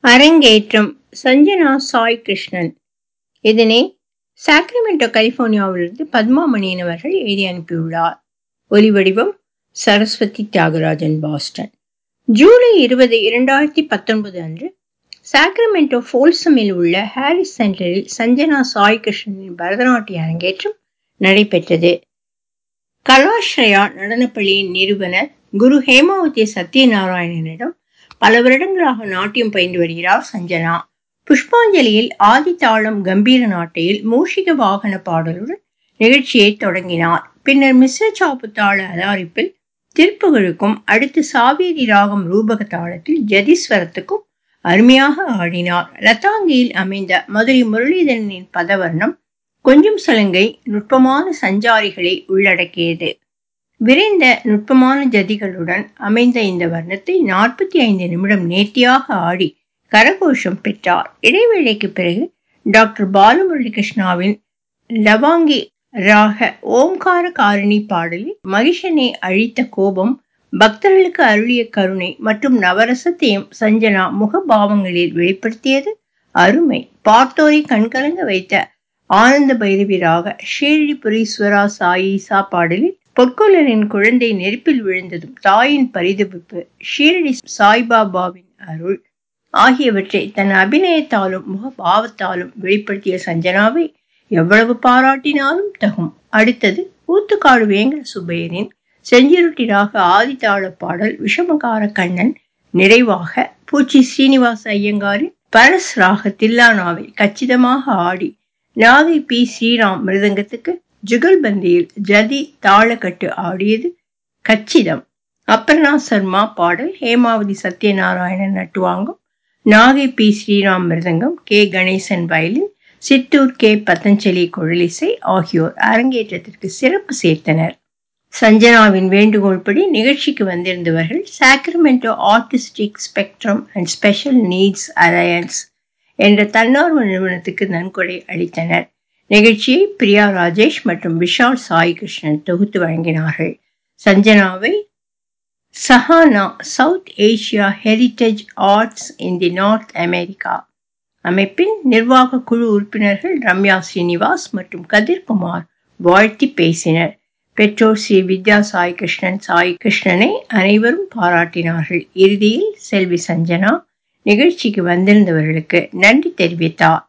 அரங்கேற்றம் சஞ்சனா சாய் கிருஷ்ணன் இதனை சாக்ரமெண்டோ கலிபோர்னியாவிலிருந்து பத்மா மணியன் அவர்கள் எழுதி அனுப்பியுள்ளார் ஒலிவடிவம் சரஸ்வதி தியாகராஜன் பாஸ்டன் ஜூலை இருபது இரண்டாயிரத்தி பத்தொன்பது அன்று சாக்ரமெண்டோ ஃபோல்சமில் உள்ள ஹாரிஸ் சென்டரில் சஞ்சனா சாய் கிருஷ்ணனின் பரதநாட்டிய அரங்கேற்றம் நடைபெற்றது கலாஸ்ரயா நடனப்பள்ளியின் நிறுவனர் குரு ஹேமாவதி சத்யநாராயணனிடம் பல வருடங்களாக நாட்டியம் பயின்று வருகிறார் சஞ்சனா புஷ்பாஞ்சலியில் ஆதி தாளம் கம்பீர நாட்டையில் மூஷிக வாகன பாடலுடன் நிகழ்ச்சியை தொடங்கினார் பின்னர் மிஸ்ர சாப்பு தாள அலாரிப்பில் திருப்புகளுக்கும் அடுத்து சாவேரி ராகம் ரூபக தாளத்தில் ஜதீஸ்வரத்துக்கும் அருமையாக ஆடினார் லதாங்கியில் அமைந்த மதுரை முரளிதரனின் பதவர்ணம் கொஞ்சம் சலங்கை நுட்பமான சஞ்சாரிகளை உள்ளடக்கியது விரைந்த நுட்பமான ஜதிகளுடன் அமைந்த இந்த வர்ணத்தை நாற்பத்தி ஐந்து நிமிடம் நேர்த்தியாக ஆடி கரகோஷம் பெற்றார் இடைவேளைக்கு பிறகு டாக்டர் பாலமுரளி கிருஷ்ணாவின் லவாங்கி ராக ஓம்கார காரணி பாடலில் மகிஷனை அழித்த கோபம் பக்தர்களுக்கு அருளிய கருணை மற்றும் நவரசத்தையும் சஞ்சனா முகபாவங்களில் வெளிப்படுத்தியது அருமை பார்த்தோரை கண்கலங்க வைத்த ஆனந்த பைரவிராக ஷீரடிபுரீஸ்வரா சாயீசா பாடலில் பொற்கொல்லரின் குழந்தை நெருப்பில் விழுந்ததும் தாயின் பரிதவிப்பு ஷீரடி சாய்பாபாவின் அருள் ஆகியவற்றை தன் அபிநயத்தாலும் முகபாவத்தாலும் வெளிப்படுத்திய சஞ்சனாவை எவ்வளவு பாராட்டினாலும் தகும் அடுத்தது ஊத்துக்காடு வேங்கட சுப்பையரின் செஞ்சிருட்டிராக ஆதித்தாள பாடல் விஷமகார கண்ணன் நிறைவாக பூச்சி ஸ்ரீனிவாச ஐயங்காரின் பரஸ் ராக தில்லானாவை கச்சிதமாக ஆடி நாகை பி ஸ்ரீராம் மிருதங்கத்துக்கு ஜுகல்பந்தியில் ஜதி தாளக்கட்டு ஆடியது கச்சிதம் அப்பர்ணா சர்மா பாடல் ஹேமாவதி சத்யநாராயணன் நட்டுவாங்கம் நாகை பி ஸ்ரீராம் மிருதங்கம் K Ganesan violin Chittoor K Pathanjali குழலிசை ஆகியோர் அரங்கேற்றத்திற்கு சிறப்பு சேர்த்தனர் சஞ்சனாவின் வேண்டுகோள்படி நிகழ்ச்சிக்கு வந்திருந்தவர்கள் Sacramento artistic spectrum and special needs alliance என்ற தன்னார்வ நிறுவனத்துக்கு நன்கொடை அளித்தனர் நிகழ்ச்சியை பிரியா ராஜேஷ் மற்றும் விஷால் சாய் கிருஷ்ணன் தொகுத்து வழங்கினார்கள் சஞ்சனாவை Sahana south Asia heritage arts in the north America அமைப்பின் நிர்வாக குழு உறுப்பினர்கள் ரம்யா ஸ்ரீனிவாஸ் மற்றும் கதிர்குமார் வாழ்த்தி பேசினர் பெற்றோர் ஸ்ரீ வித்யா சாய் கிருஷ்ணன் சாய் கிருஷ்ணனை அனைவரும் பாராட்டினார்கள் இறுதியில் செல்வி சஞ்சனா நிகழ்ச்சிக்கு வந்திருந்தவர்களுக்கு நன்றி தெரிவித்தார்